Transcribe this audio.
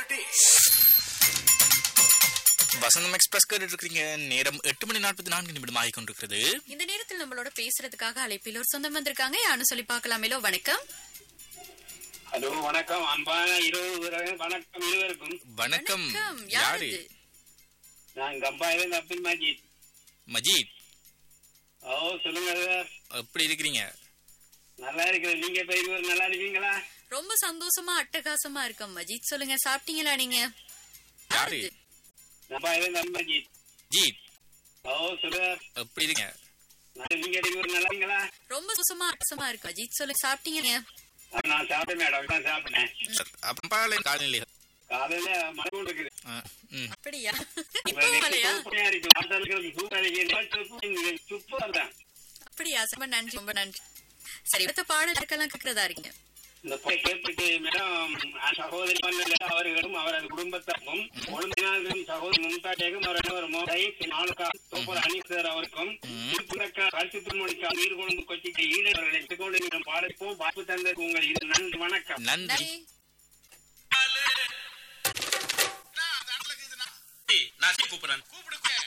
வசந்தம் express கேட்டு இருக்கீங்க நேரம் எட்டு மணி நாற்பத்தி நான்கு நிமிடம் ஆகி கொண்டிருக்கிறது இந்த நேரத்தில் நம்மளோட பேசுறதுக்காக அழைப்பில் ஒரு சொந்தம் வந்திருக்காங்க யாருன்னு சொல்லி பார்க்கலாமேலோ வணக்கம் ஹலோ வணக்கம் அன்பான இருபது வணக்கம் இருவருக்கும் வணக்கம் வணக்கம் யாரு யாரு இது? நான் கம்பாயிலிருந்து அப்துல் மஜீத் மஜீத் ஓ சொல்லுங்க சார் எப்படி இருக்கிறீங்க நல்லா இருக்கிறேன் நீங்க இப்ப இருவர் நல்லா இருக்கீங்களா ரொம்ப சந்தோஷமா அட்டகாசமா இருக்கோம் மஜித் சொல்லுங்க சாப்பிட்டீங்களா நீங்க யாரு யாரு? கம்பாயிலிருந்து அப்துல் மஜீத் ஜீத் ஓ சொல்லுங்க எப்படி இருக்கீங்க நான் நீங்க இருவர் நல்லா இருக்கீங்களா ரொம்ப சந்தோஷமா அட்டகாசமா இருக்கு மஜித் சொல்லுங்க சாப்பிட்டீங்க ஆ, நான் சாப்பிட்டேன் மேடம் நான் சாப்பிட்டேன் அப்பால காலநிலை காலையில மழை கொண்டு இருக்குது ஆ, ம். அப்படியா இப்ப இப்போ நெக்ஸ்ட் மழையா சூப்பரா இருக்கு வார்த்தை இருக்கிறது சூப்பரா இருக்கு சூப்பரா தான் அப்படியா ரொம்ப நன்றி ரொம்ப நன்றி சரி அடுத்த பாடல் இருக்கலாம் கேட்கறதா இருக்கீங்க இந்த போய் கேட்டுட்டு மேடம் சகோதரி பண்ணல அவர்களும் அவரது குடும்பத்தாருக்கும் குழந்தைகளும் சகோதரி மும்தாஜேக்கும் அவரது ஒரு மோதை நாளுக்கா சூப்பர் அனிசர் அவருக்கும் திருப்புலக்கா கருத்து திருமணிக்கா நீர் கொண்டு கொச்சிக்கு ஈழவர்களை கொண்டு நீங்கள் பாடப்போம் வாய்ப்பு தந்தது உங்கள் இது நன்றி வணக்கம் நன்றி நன்றி நான் கூப்பிடுறேன்